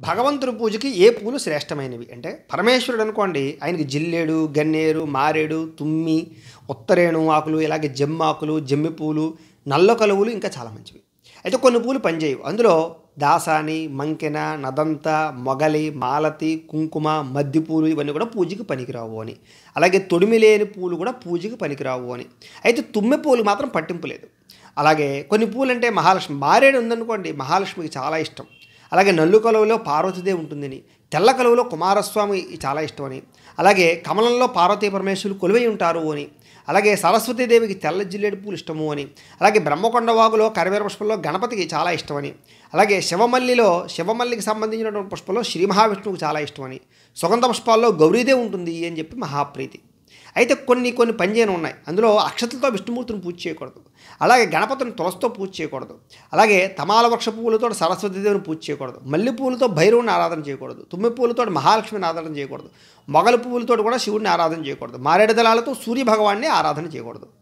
భగవంతుడి పూజకి ఏ పూలు శ్రేష్టమైనవి అంటే పరమేశ్వరుడు అనుకోండి ఆయనకి జిల్లేడు గన్నేరు మారేడు తుమ్మి ఉత్తరేణు ఆకులు ఇలాగే జమ్మాకులు జమ్మి పూలు నల్ల కలువులు ఇంకా చాలా మంచివి అయితే కొన్ని పూలు పనిచేయవు అందులో దాసాని మంకెన నదంత మొగలి మాలతి కుంకుమ మద్ది పూలు ఇవన్నీ కూడా పూజకి పనికిరావు అని అలాగే తొడిమి లేని పూలు కూడా పూజకి పనికిరావు అని అయితే తుమ్మె పూలు మాత్రం పట్టింపు లేదు అలాగే కొన్ని పూలు అంటే మహాలక్ష్మి మారేడు ఉందనుకోండి మహాలక్ష్మికి చాలా ఇష్టం అలాగే నల్లు కలువలో పార్వతీదేవి ఉంటుందని తెల్ల కలువలో కుమారస్వామి చాలా ఇష్టం అని అలాగే కమలంలో పార్వతీ పరమేశ్వరులు కొలువై ఉంటారు అని అలాగే సరస్వతీదేవికి తెల్ల జిల్లేడు పూలు ఇష్టము అని అలాగే బ్రహ్మకొండ వాగులో కరివేర పుష్పంలో గణపతికి చాలా ఇష్టమని అలాగే శివమల్లిలో శివమల్లికి సంబంధించినటువంటి పుష్పంలో శ్రీ మహావిష్ణువుకి చాలా ఇష్టమని సుగంధ పుష్పాల్లో గౌరీదేవి ఉంటుంది అని చెప్పి మహాప్రీతి అయితే కొన్ని కొన్ని పంజేను ఉన్నాయి అందులో అక్షతలతో విష్ణుమూర్తిని పూజ చేయకూడదు అలాగే గణపతిని తులసితో పూజ చేయకూడదు అలాగే తమాల వృక్ష పువ్వులతో సరస్వతీదేవిని పూజ చేయకూడదు మల్లె పువ్వులతో భైరవుని ఆరాధన చేయకూడదు తుమ్మి పూలతో మహాలక్ష్మిని ఆరాధన చేయకూడదు మొగల పువ్వులతో కూడా శివుడిని ఆరాధన చేయకూడదు మారేడు దళాలతో సూర్య భగవాన్ని ఆరాధన చేయకూడదు